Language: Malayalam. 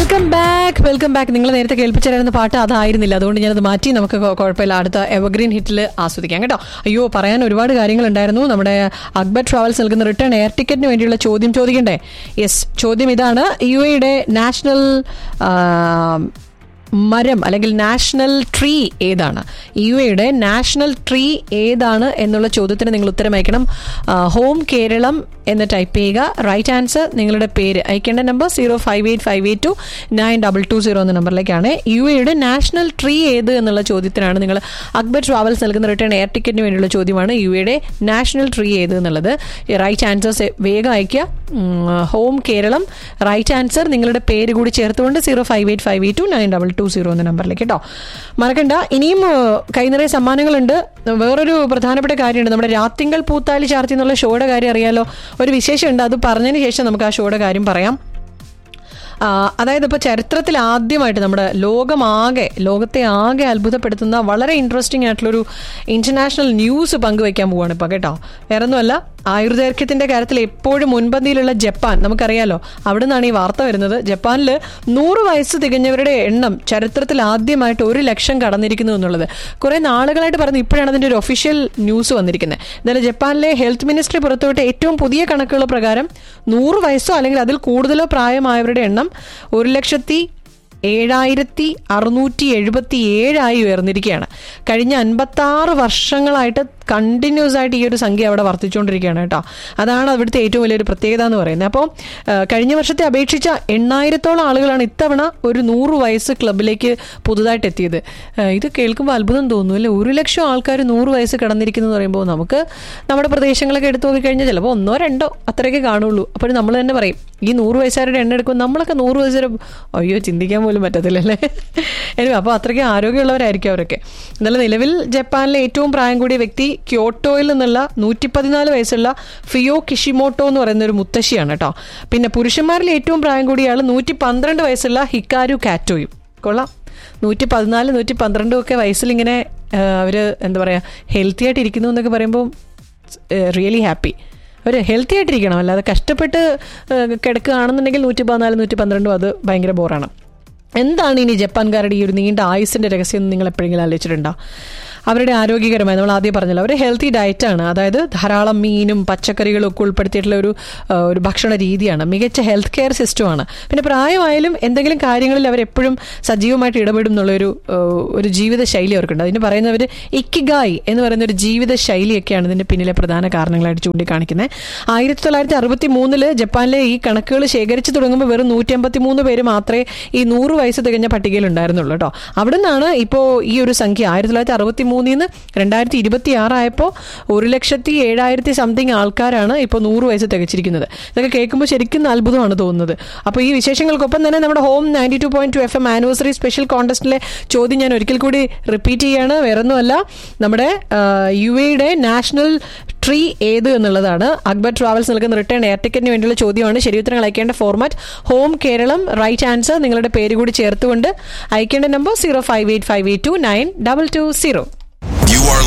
വെൽക്കം ബാക്ക് വെൽക്കം ബാക്ക് നിങ്ങൾ നേരത്തെ കേൾപ്പിച്ചിരുന്ന പാട്ട് അതായിരുന്നില്ല അതുകൊണ്ട് ഞാനത് മാറ്റി നമുക്ക് കൊ- കുഴപ്പമില്ല അടുത്ത എവർഗ്രീൻ ഹിറ്റിൽ ആസ്വദിക്കാം കേട്ടോ അയ്യോ പറയാൻ ഒരുപാട് കാര്യങ്ങളുണ്ടായിരുന്നു നമ്മുടെ അക്ബർ ട്രാവൽസ് നൽകുന്ന റിട്ടേൺ എയർ ടിക്കറ്റിന് വേണ്ടിയുള്ള ചോദ്യം ചോദിക്കണ്ടേ യെസ് ചോദ്യം ഇതാണ് യു എയുടെ നാഷണൽ മരം അല്ലെങ്കിൽ നാഷണൽ ട്രീ ഏതാണ് യു എയുടെ നാഷണൽ ട്രീ ഏതാണ് എന്നുള്ള ചോദ്യത്തിന് നിങ്ങൾ ഉത്തരം അയക്കണം ആ, ഹോം കേരളം എന്ന് ടൈപ്പ് ചെയ്യുക റൈറ്റ് ആൻസർ നിങ്ങളുടെ പേര് അയക്കേണ്ട number zero five eight five eight two nine double two zero എന്ന നമ്പറിലേക്കാണ് യു എയുടെ നാഷണൽ ട്രീ ഏത് എന്നുള്ള ചോദ്യത്തിനാണ് നിങ്ങൾ അക്ബർ ട്രാവൽസ് നൽകുന്ന റിട്ടേൺ എയർ ടിക്കറ്റിന് വേണ്ടിയുള്ള ചോദ്യമാണ് യു എയുടെ നാഷണൽ ട്രീ ഏത് എന്നുള്ളത് റൈറ്റ് ആൻസേഴ്സ് വേഗം അയക്കുക ഉം, ഹോം കേരളം റൈറ്റ് ആൻസർ നിങ്ങളുടെ പേര് കൂടി ചേർത്തുകൊണ്ട് zero five eight five eight two nine double two zero എന്ന നമ്പറിലേക്ക് കേട്ടോ മറക്കണ്ട ഇനിയും ഏഹ്, കൈ നിറയെ സമ്മാനങ്ങളുണ്ട് വേറൊരു പ്രധാനപ്പെട്ട കാര്യമുണ്ട് നമ്മുടെ രാത്തിങ്കൾ പൂത്താലി ചാർത്തി എന്നുള്ള ഷോയുടെ കാര്യം അറിയാലോ ഒരു വിശേഷമുണ്ട് അത് പറഞ്ഞതിന് ശേഷം നമുക്ക് ആ ഷോയുടെ കാര്യം പറയാം ആ, അതായത് ഇപ്പോൾ ചരിത്രത്തിൽ ആദ്യമായിട്ട് നമ്മുടെ ലോകമാകെ ലോകത്തെ ആകെ അത്ഭുതപ്പെടുത്തുന്ന വളരെ ഇൻട്രസ്റ്റിംഗ് ആയിട്ടുള്ളൊരു ഇന്റർനാഷണൽ ന്യൂസ് പങ്കുവയ്ക്കാൻ പോവാണ് ഇപ്പോൾ കേട്ടോ വേറൊന്നുമല്ല ആയുർദൈർഘ്യത്തിന്റെ കാര്യത്തിൽ എപ്പോഴും മുൻപന്തിയിലുള്ള ജപ്പാൻ നമുക്കറിയാലോ അവിടെ നിന്നാണ് ഈ വാർത്ത വരുന്നത് ജപ്പാനിൽ നൂറ് വയസ്സ് തികഞ്ഞവരുടെ എണ്ണം ചരിത്രത്തിൽ ആദ്യമായിട്ട് ഒരു ലക്ഷം കടന്നിരിക്കുന്നു എന്നുള്ളത് കുറെ നാളുകളായിട്ട് പറഞ്ഞു ഇപ്പോഴാണ് അതിന്റെ ഒരു ഒഫീഷ്യൽ ന്യൂസ് വന്നിരിക്കുന്നത് എന്തായാലും ജപ്പാനിലെ ഹെൽത്ത് മിനിസ്ട്രി പുറത്തുവിട്ട ഏറ്റവും പുതിയ കണക്കുകൾ പ്രകാരം നൂറ് വയസ്സോ അല്ലെങ്കിൽ അതിൽ കൂടുതലോ പ്രായമായവരുടെ എണ്ണം ഒരു ലക്ഷത്തി ഏഴായിരത്തി അറുന്നൂറ്റി എഴുപത്തി ഏഴായി ഉയർന്നിരിക്കുകയാണ് കഴിഞ്ഞ അൻപത്തി ആറ് വർഷങ്ങളായിട്ട് കണ്ടിന്യൂസ് ആയിട്ട് ഈ ഒരു സംഖ്യ അവിടെ വർദ്ധിച്ചുകൊണ്ടിരിക്കുകയാണ് കേട്ടോ അതാണ് അവിടുത്തെ ഏറ്റവും വലിയൊരു പ്രത്യേകത എന്ന് പറയുന്നത് അപ്പോൾ കഴിഞ്ഞ വർഷത്തെ അപേക്ഷിച്ച എണ്ണായിരത്തോളം ആളുകളാണ് ഇത്തവണ ഒരു നൂറ് വയസ്സ് ക്ലബിലേക്ക് പുതുതായിട്ട് എത്തിയത് ആ, ഇത് കേൾക്കുമ്പോൾ അത്ഭുതം തോന്നുന്നു അല്ലേ ഒരു ലക്ഷം ആൾക്കാർ നൂറ് വയസ്സ് കടന്നിരിക്കുന്നു എന്ന് പറയുമ്പോൾ നമുക്ക് നമ്മുടെ പ്രദേശങ്ങളൊക്കെ എടുത്തു നോക്കിക്കഴിഞ്ഞാൽ ചിലപ്പോൾ ഒന്നോ രണ്ടോ അത്രയൊക്കെ കാണുള്ളൂ അപ്പോൾ നമ്മൾ തന്നെ പറയും ഈ നൂറ് വയസ്സുകാരുടെ എണ്ണം എടുക്കുമ്പോൾ നമ്മളൊക്കെ നൂറ് വയസ്സുകാരെ അയ്യോ ചിന്തിക്കാൻ പോലും പറ്റത്തില്ലല്ലേ എനിവേ അപ്പോൾ അത്രയ്ക്ക് ആരോഗ്യമുള്ളവരായിരിക്കും അവരൊക്കെ എന്നാലും നിലവിൽ ജപ്പാനിലെ ഏറ്റവും പ്രായം കൂടിയ വ്യക്തി ക്യോട്ടോയിൽ നിന്നുള്ള നൂറ്റി പതിനാല് വയസ്സുള്ള ഫിയോ കിഷിമോട്ടോ എന്ന് പറയുന്ന ഒരു മുത്തശ്ശിയാണ് കേട്ടോ പിന്നെ പുരുഷന്മാരിൽ ഏറ്റവും പ്രായം കൂടിയ ആൾ നൂറ്റി പന്ത്രണ്ട് വയസ്സുള്ള ഹിക്കാരു കാറ്റോയും കൊള്ളാം നൂറ്റി പതിനാല് നൂറ്റി പന്ത്രണ്ടും ഒക്കെ വയസ്സിലിങ്ങനെ അവർ എന്താ പറയുക ഹെൽത്തി ആയിട്ട് ഇരിക്കുന്നു എന്നൊക്കെ പറയുമ്പോൾ റിയലി ഹാപ്പി അവർ ഹെൽത്തി ആയിട്ടിരിക്കണം അല്ലാതെ കഷ്ടപ്പെട്ട് ഏഹ്, കിടക്കുകയാണെന്നുണ്ടെങ്കിൽ നൂറ്റി പതിനാല് നൂറ്റി പന്ത്രണ്ടും അത് ഭയങ്കര ബോറാണ് എന്താണ് ഇനി ജപ്പാൻകാരുടെ ഈ ഒരു നീണ്ട ആയുസിന്റെ രഹസ്യം എന്ന് നിങ്ങൾ എപ്പോഴെങ്കിലും ആലോചിച്ചിട്ടുണ്ടോ അവരുടെ ആരോഗ്യകരമായ നമ്മൾ ആദ്യം പറഞ്ഞല്ലോ അവർ ഹെൽത്തി ഡയറ്റാണ് അതായത് ധാരാളം മീനും പച്ചക്കറികളും ഒക്കെ ഉൾപ്പെടുത്തിയിട്ടുള്ള ഒരു ആ, ഒരു ഭക്ഷണ രീതിയാണ് മികച്ച ഹെൽത്ത് കെയർ സിസ്റ്റമാണ് പിന്നെ പ്രായമായാലും എന്തെങ്കിലും കാര്യങ്ങളിൽ അവർ എപ്പോഴും സജീവമായിട്ട് ഇടപെടും എന്നുള്ളൊരു ആ, ഒരു ജീവിത ശൈലി അവർക്കുണ്ട് അതിന് പറയുന്നവർ ഇക്കിഗായ് എന്ന് പറയുന്ന ഒരു ജീവിത ശൈലിയൊക്കെയാണ് ഇതിന്റെ പിന്നിലെ പ്രധാന കാരണങ്ങളായിട്ട് ചൂണ്ടിക്കാണിക്കുന്നത് ആയിരത്തി തൊള്ളായിരത്തി അറുപത്തി മൂന്നില് ജപ്പാനിലെ ഈ കണക്കുകൾ ശേഖരിച്ചു തുടങ്ങുമ്പോൾ വെറും നൂറ്റി അമ്പത്തി മൂന്ന് പേര് മാത്രമേ ഈ നൂറ് വയസ്സ് തികഞ്ഞ പട്ടികയിൽ ഉണ്ടായിരുന്നുള്ളൂ കേട്ടോ അവിടെ നിന്നാണ് ഇപ്പോൾ ഈ ഒരു സംഖ്യ ആയിരത്തി തൊള്ളായിരത്തി അറുപത്തി മൂന്നിൽ നിന്ന് രണ്ടായിരത്തി ഇരുപത്തി ആറായപ്പോൾ ഒരു ലക്ഷത്തി ഏഴായിരത്തി സംതിങ് ആൾക്കാരാണ് ഇപ്പോൾ നൂറ് വയസ്സ് തികച്ചിരിക്കുന്നത് ഇതൊക്കെ കേൾക്കുമ്പോൾ ശരിക്കും അത്ഭുതമാണ് തോന്നുന്നത് അപ്പോൾ ഈ വിശേഷങ്ങൾക്കൊപ്പം തന്നെ നമ്മുടെ home ninety two point two F M anniversary special കോൺടെസ്റ്റിലെ ചോദ്യം ഞാൻ ഒരിക്കൽ കൂടി റിപ്പീറ്റ് ചെയ്യാണ് വേറൊന്നുമല്ല നമ്മുടെ യു എയുടെ നാഷണൽ ട്രീ ഏത് എന്നുള്ളതാണ് അക്ബർ ട്രാവൽസ് നൽകുന്ന റിട്ടേൺ എയർ ടിക്കറ്റിന് വേണ്ടിയുള്ള ചോദ്യമാണ് ശരി ഉത്തരങ്ങൾ അയക്കേണ്ട format home Keralam right answer നിങ്ങളുടെ പേര് കൂടി ചേർത്തുകൊണ്ട് അയക്കേണ്ട number zero five eight five eight two nine double two zero